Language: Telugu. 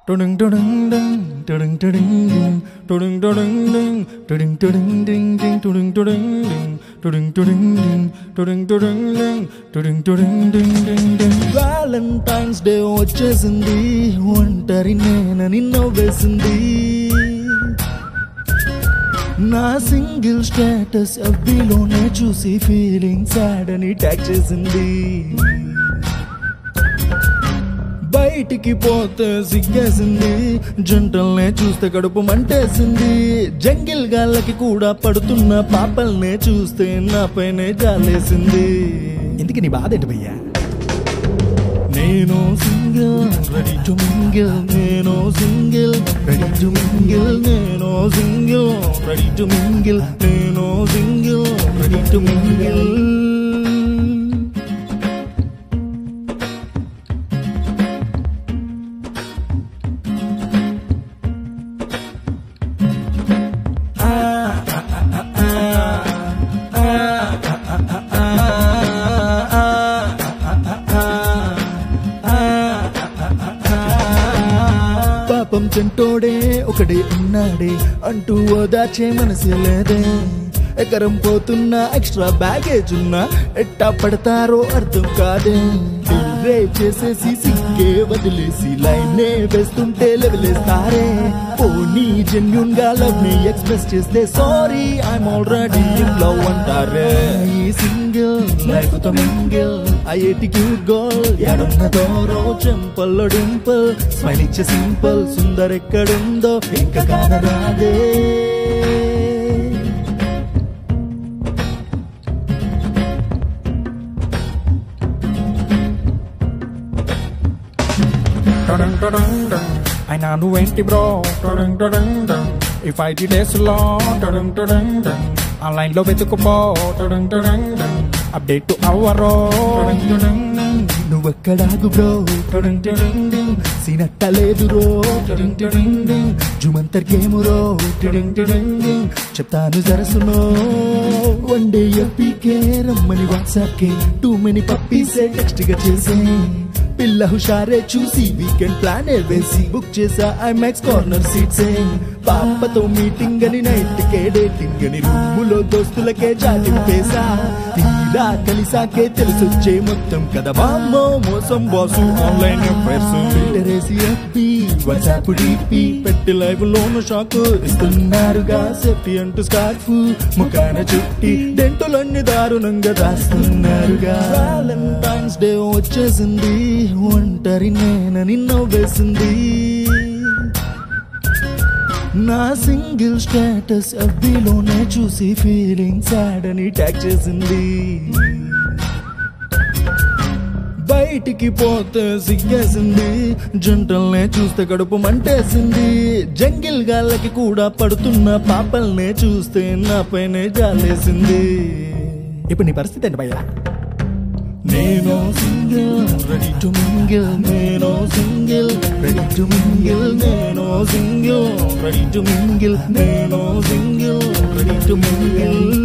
Tudung tudung ding, tudung tudung ding, tudung tudung ding, tudung tudung ding ding, tudung tudung ding, tudung tudung ding, tudung tudung ding, tudung tudung ding ding ding. Valentine's day వచ్చేసింది ఒంటరి నేనని నవ్వేసింది నా సింగిల్ స్టేటస్ ఎఫ్బీలోనే చూసి ఫీలింగ్ సాడ్ అని ట్యాగ్ చేసింది బయటికి పోతే సిగ్గేసింది జంటల్నే చూస్తే కడుపు మంటేసింది జంగిల్ గాళ్ళకి కూడా పడుతున్న పాపల్నే చూస్తే నాపైనే జాలేసింది ఎందుకు నీ బాధ ఏంటి భయ్యా నేను సింగిల్ రెడీ టు మింగిల్ నేను సింగిల్ రెడీ టు మింగిల్ నేను సింగిల్ రెడీ టు మింగిల్ నేను సింగిల్ రెడీ టు మింగిల్ పాపం చెంటోడే ఒకడే ఉన్నాడే అంటూ ఓదార్చే మనసు లేదే ఎకరం పోతున్నా ఎక్స్ట్రా బ్యాగేజ్ ఉన్నా ఎట్టా పడతారో అర్థం కాదే రే చేసేసి సిగ్గే వదిలేసి లైనే వేస్తుంటే లెవెలేస్తారే పోనీ జెన్యున్ గా లవ్ ని ఎక్స్ప్రెస్ చేస్తే sorry I'm already in love అంటారే ఈ సింగిల్ లైఫ్ తో మింగిల్ ఐఐటి క్యూట్ గర్ల్ ఎడున్న దూరం చెంపల్లో డింపుల్ స్మైల్ ఇచ్చే సింపుల్ సుందర్ ఎక్కడుందో ఇంకా కానరాదే Tudung tudung ding, అయినా నువ్వేంటి బ్రో tudung tudung ding. ఈ ఫైవ్ జీ డేస్ లో tudung tudung ding. ఆన్లైన్ లో వెతుకుపో tudung tudung ding. అప్డేట్ అవ్వరో tudung tudung ding. నువ్వెక్కడాగు బ్రో tudung tudung ding. సీనట్ట లేదు రో tudung tudung ding. జుమంతర్ గేమ్ రో tudung tudung ding. చెప్తాను జరసునో వన్ డే ఎప్పికే రమ్మని వాట్సాప్ కే టూ మెనీ పప్పీసే టెక్స్ట్ గా చేసే పిల్ల హుషారే చూసి వీకెండ్ ప్లాన్ వేసి బుక్ చేసా ఐమాక్స్ కార్నర్ సీట్సే పాపతో మీటింగ్ అని నైట్ కే డేటింగ్ అని రూములో దోస్తులకే చాటింపేసా తీరా కలిసాకే తెలిసొచ్చే మొత్తం కదా వామ్మో మోసం బాసు ఆన్లైన్ అఫైర్స్ ఫిల్టరేసి ఎఫ్బి వాట్సాప్ డిపి పెట్టి లైవ్ లోను షాక్ ఇస్తున్నారుగా సేఫ్టీ అంటూ స్కార్ఫ్ ముఖాన చుట్టి డెంటులన్నీ దారుణంగా దాస్తున్నారుగా వ్యాలంటైన్స్ డే వచ్చేసింది ఒంటరి నేనని నవ్వేసింది నా సింగిల్ స్టేటస్ ఎఫ్బీలోనే చూసి ఫీలింగ్ సాడ్ అని ట్యాగ్ చేసింది బయటికి పోతే సిగ్గేసింది జంటల్నే చూస్తే కడుపు మంటేసింది జంగిల్ గాళ్ళకి కూడా పడుతున్న పాపల్నే చూస్తే నాపైనే జాలేసింది ఇప్పుడు నీ పరిస్థితి ఏంటి భయ్యా నేను సింగిల్ రెడీ టు మింగిల్ నేను సింగిల్ రెడీ టు మింగిల్ నేను సింగిల్ రెడీ టు మింగిల్ నేను సింగిల్ రెడీ టు మింగిల్